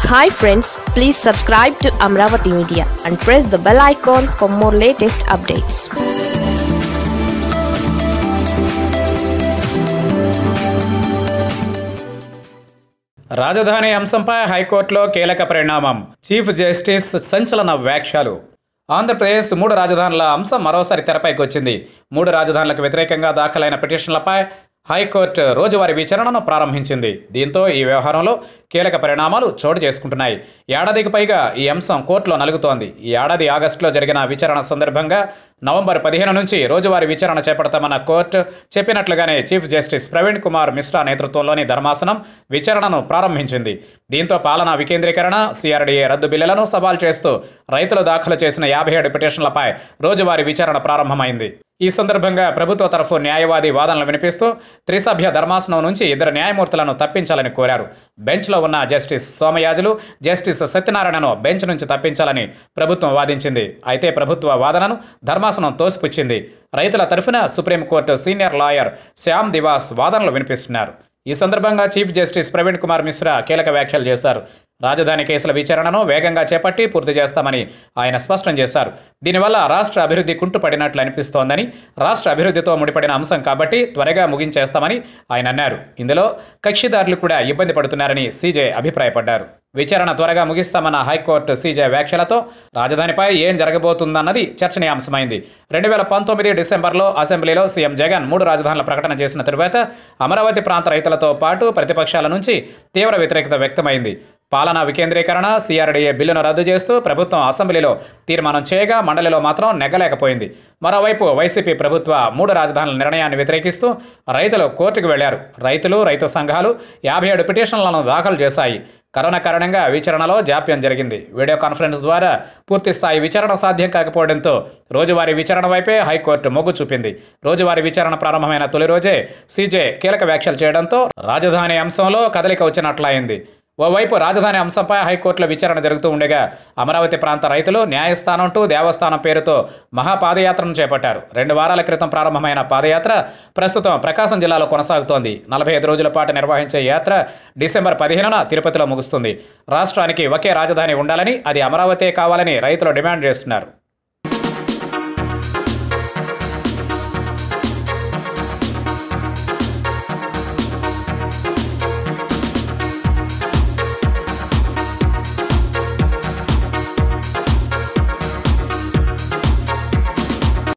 hi friends please subscribe to Amaravati Media and press the bell icon for more latest updates రాజధాని అంశంపై హైకోర్టులో కీలక పరిణామం చీఫ్ జస్టిస్ సంచలన వ్యాఖ్యలు ఆంధ్రప్రదేశ్ మూడు రాజధానుల అంశం మరోసారి తెరపైకి వచ్చింది మూడు రాజధానులకు వ్యతిరేకంగా దాఖలైన పిటిషన్లపై హైకోర్టు రోజువారీ విచారణను ప్రారంభించింది దీంతో ఈ వ్యవహారంలో కీలక పరిణామాలు చోటు చేసుకుంటున్నాయి ఏడాదికి పైగా ఈ అంశం కోర్టులో నలుగుతోంది ఈ ఏడాది ఆగస్టులో జరిగిన విచారణ సందర్భంగా నవంబర్ పదిహేను నుంచి రోజువారీ విచారణ చేపడతామన్న కోర్టు చెప్పినట్లుగానే చీఫ్ జస్టిస్ ప్రవీణ్ కుమార్ మిశ్రా నేతృత్వంలోని ధర్మాసనం విచారణను ప్రారంభించింది దీంతో పాలనా వికేంద్రీకరణ సిఆర్డీఏ రద్దు బిల్లులను సవాల్ చేస్తూ రైతులు దాఖలు చేసిన యాభై ఏడు పిటిషన్లపై రోజువారీ విచారణ ప్రారంభమైంది ఈ సందర్భంగా ప్రభుత్వ తరఫు న్యాయవాది వాదనలు వినిపిస్తూ త్రిసభ్య ధర్మాసనం నుంచి ఇద్దరు న్యాయమూర్తులను తప్పించాలని కోరారు బెంచ్లో ఉన్న జస్టిస్ సోమయాజులు జస్టిస్ సత్యనారాయణను బెంచ్ నుంచి తప్పించాలని ప్రభుత్వం వాదించింది అయితే ప్రభుత్వ వాదనను ధర్మాసనం తోసిపుచ్చింది రైతుల తరఫున supreme court senior lawyer Shyam Divan వాదనలు వినిపిస్తున్నారు ఈ సందర్భంగా చీఫ్ జస్టిస్ ప్రవీణ్ కుమార్ మిశ్రా కీలక వ్యాఖ్యలు చేశారు రాజధాని కేసుల విచారణను వేగంగా చేపట్టి పూర్తి చేస్తామని ఆయన స్పష్టం చేశారు దీనివల్ల రాష్ట్ర అభివృద్ధి కుంటుపడినట్లు అనిపిస్తోందని రాష్ట్ర అభివృద్ధితో ముడిపడిన అంశం కాబట్టి త్వరగా ముగించేస్తామని ఆయన అన్నారు ఇందులో కక్షిదారులు కూడా ఇబ్బంది పడుతున్నారని సీజే అభిప్రాయపడ్డారు విచారణ త్వరగా ముగిస్తామన్న హైకోర్టు సీజే వ్యాఖ్యలతో రాజధానిపై ఏం జరగబోతుందన్నది చర్చనీయాంశమైంది రెండు వేల పంతొమ్మిది డిసెంబర్లో అసెంబ్లీలో సీఎం జగన్ మూడు రాజధానుల ప్రకటన చేసిన తరువాత అమరావతి ప్రాంత రైతులతో పాటు ప్రతిపక్షాల నుంచి తీవ్ర వ్యతిరేకత వ్యక్తమైంది పాలనా వికేంద్రీకరణ సిఆర్డీఏ బిల్లును రద్దు చేస్తూ ప్రభుత్వం అసెంబ్లీలో తీర్మానం చేయగా మండలిలో మాత్రం నెగ్గలేకపోయింది మరోవైపు వైసీపీ ప్రభుత్వ మూడు రాజధానుల నిర్ణయాన్ని వ్యతిరేకిస్తూ రైతులు కోర్టుకు వెళ్లారు రైతులు రైతు సంఘాలు యాభై ఏడు పిటిషన్లను దాఖలు చేశాయి కరోనా కారణంగా విచారణలో జాప్యం జరిగింది వీడియో కాన్ఫరెన్స్ ద్వారా పూర్తి స్థాయి విచారణ సాధ్యం కాకపోవడంతో రోజువారీ విచారణ వైపే హైకోర్టు మొగ్గు చూపింది రోజువారీ విచారణ ప్రారంభమైన తొలి రోజే సీజే కీలక వ్యాఖ్యలు చేయడంతో రాజధాని అంశంలో కదలిక వచ్చినట్లయింది ఓవైపు రాజధాని అంశంపై హైకోర్టులో విచారణ జరుగుతూ ఉండగా అమరావతి ప్రాంత రైతులు న్యాయస్థానం టు దేవస్థానం పేరుతో మహాపాదయాత్రను చేపట్టారు రెండు వారాల క్రితం ప్రారంభమైన పాదయాత్ర ప్రస్తుతం ప్రకాశం జిల్లాలో కొనసాగుతోంది నలభై ఐదు రోజుల పాటు నిర్వహించే యాత్ర డిసెంబర్ పదిహేనున తిరుపతిలో ముగుస్తుంది రాష్ట్రానికి ఒకే రాజధాని ఉండాలని అది అమరావతే కావాలని రైతులు డిమాండ్ చేస్తున్నారు